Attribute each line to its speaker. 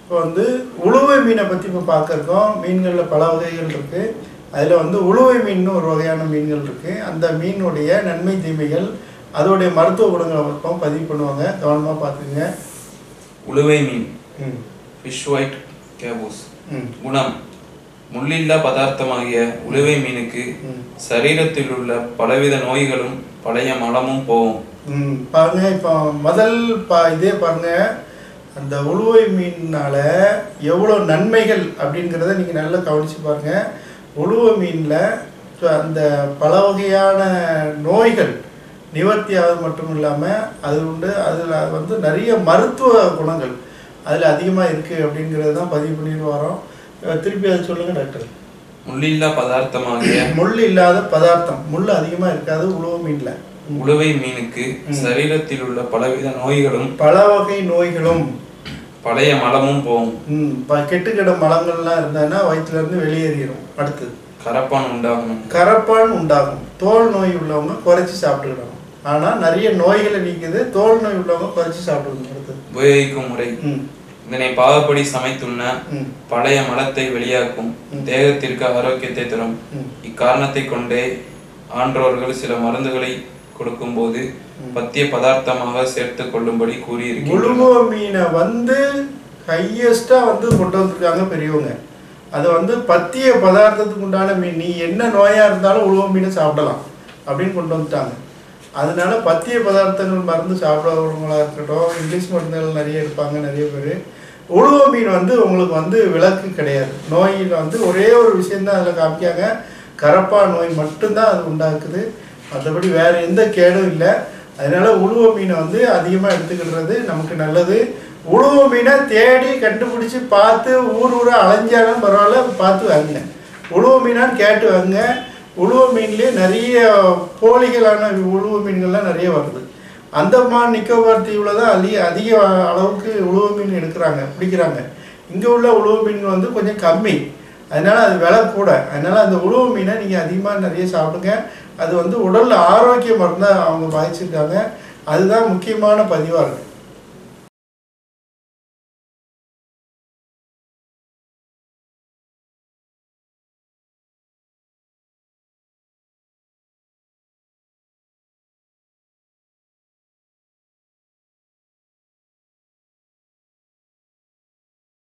Speaker 1: இப்போ வந்து உளுவை மீனை பற்றி இப்போ பார்க்க இருக்கோம் மீன்களில் பல வகைகள் இருக்குது அதில் வந்து உளுவை மீன் ஒரு வகையான மீன்கள் இருக்குது அந்த மீனுடைய நன்மை தீமைகள் அதோடைய மருத்துவ குணங்களை மட்டும் பதிவு பண்ணுவாங்க கவனமாக பார்த்துக்குங்க
Speaker 2: உளுவை மீன்
Speaker 1: ம்
Speaker 2: ஃபிஷ் ஒயிட் கேபூஸ்
Speaker 1: ம்
Speaker 2: குணம் முள்ளில்லா பதார்த்தமாகிய உளுவை மீனுக்கு
Speaker 1: ம்
Speaker 2: சரீரத்தில் உள்ள பலவித நோய்களும் பழைய மலமும் போகும்
Speaker 1: ம் பாருங்க இப்போ முதல் பா இதே பாருங்க அந்த உளுவை மீனால எவ்வளோ நன்மைகள் அப்படிங்கிறத நீங்கள் நல்லா கவனிச்சு பாருங்க உளுவை மீனில் அந்த பல வகையான நோய்கள் நிவர்த்தி ஆவது மட்டும் இல்லாமல் அது உண்டு அதில் வந்து நிறைய மருத்துவ குணங்கள் அதில் அதிகமாக இருக்குது அப்படிங்கிறது தான் பதிவு பண்ணிட்டு வரோம் அஹ் திருப்பி அதை சொல்லுங்கள் டாக்டர்
Speaker 2: முள்ளில்லா பதார்த்தமாகிய
Speaker 1: முள் இல்லாத பதார்த்தம் முள் அதிகமாக இருக்காது உளுவை மீனில்
Speaker 2: உளுவை மீனுக்கு சரீரத்தில் உள்ள பலவித நோய்களும்
Speaker 1: பல வகை நோய்களும்
Speaker 2: பழைய மலமும் போகும்
Speaker 1: ம், இப்போ கெட்டுக்கிட மலங்கள்லாம் இருந்ததுன்னா வயிற்றுல இருந்து வெளியேறிடும் அடுத்தது
Speaker 2: கரப்பான் உண்டாகணும்
Speaker 1: கரப்பான் உண்டாகும் தோல் நோய் உள்ளவங்க குறைச்சி சாப்பிட்டுக்கிடணும் ஆனால் நிறைய நோய்களை நீக்குது தோல் நோய் உள்ளவங்க குறைச்சி சாப்பிடுங்க அடுத்தது
Speaker 2: உபயோகிக்கும் முறை
Speaker 1: ம்
Speaker 2: இதனை பாகப்படி சமைத்துண்ண
Speaker 1: ம்
Speaker 2: பழைய மலத்தை வெளியாக்கும் தேகத்திற்கு ஆரோக்கியத்தை தரும்
Speaker 1: ம்.
Speaker 2: இக்காரணத்தை கொண்டே ஆன்றோர்கள் சில மருந்துகளை கொடுக்கும்போது பத்திய பதார்த்தமாக சேர்த்து கொள்ளும்படி கூறியிருக்கின்றனர்
Speaker 1: உளுவ மீனை வந்து ஹையஸ்ட்டாக வந்து கொண்டு வந்திருக்காங்க பெரியவங்க அதை வந்து பத்திய பதார்த்தத்துக்கு உண்டான மீன் நீ என்ன நோயாக இருந்தாலும் உளுவ மீனை சாப்பிடலாம் அப்படின்னு கொண்டு வந்துட்டாங்க அதனால பத்திய பதார்த்தங்கள் மருந்து சாப்பிடாதவங்களா இருக்கட்டும் இங்கிலீஷ் மருந்துகள் நிறைய இருப்பாங்க நிறைய பேர் உளுவ மீன் வந்து உங்களுக்கு வந்து விலக்கு கிடையாது நோயில் வந்து ஒரே ஒரு விஷயம்தான் அதில் காமிக்காங்க கரப்பா நோய் மட்டும்தான் அது உண்டாக்குது மற்றபடி வேற எந்த கேடும் இல்லை அதனால உளுவ மீனை வந்து அதிகமாக எடுத்துக்கிடுறது நமக்கு நல்லது உளுவ மீனை தேடி கண்டுபிடிச்சி பார்த்து ஊர் ஊரா அலைஞ்சாலும் பரவாயில்ல பார்த்து வாங்குங்க உளுவ மீனான்னு கேட்டு வாங்க உளுவ மீன்லேயே நிறைய போலிகளான உளுவ மீன்கள்லாம் நிறைய வருது அந்தமான் நிக்கோபார் தீவில் தான் அதிக அதிக அளவுக்கு உளுவ மீன் எடுக்கிறாங்க பிடிக்கிறாங்க இங்கே உள்ள உளுவ மீன் வந்து கொஞ்சம் கம்மி அதனால அது விலை கூட அதனால அந்த உளுவ மீனை நீங்கள் அதிகமாக நிறைய சாப்பிடுங்க அது வந்து உடல்ல ஆரோக்கியம் இருந்தால் அவங்க பாதிச்சிருக்காங்க அதுதான் முக்கியமான பதிவாக இருக்குது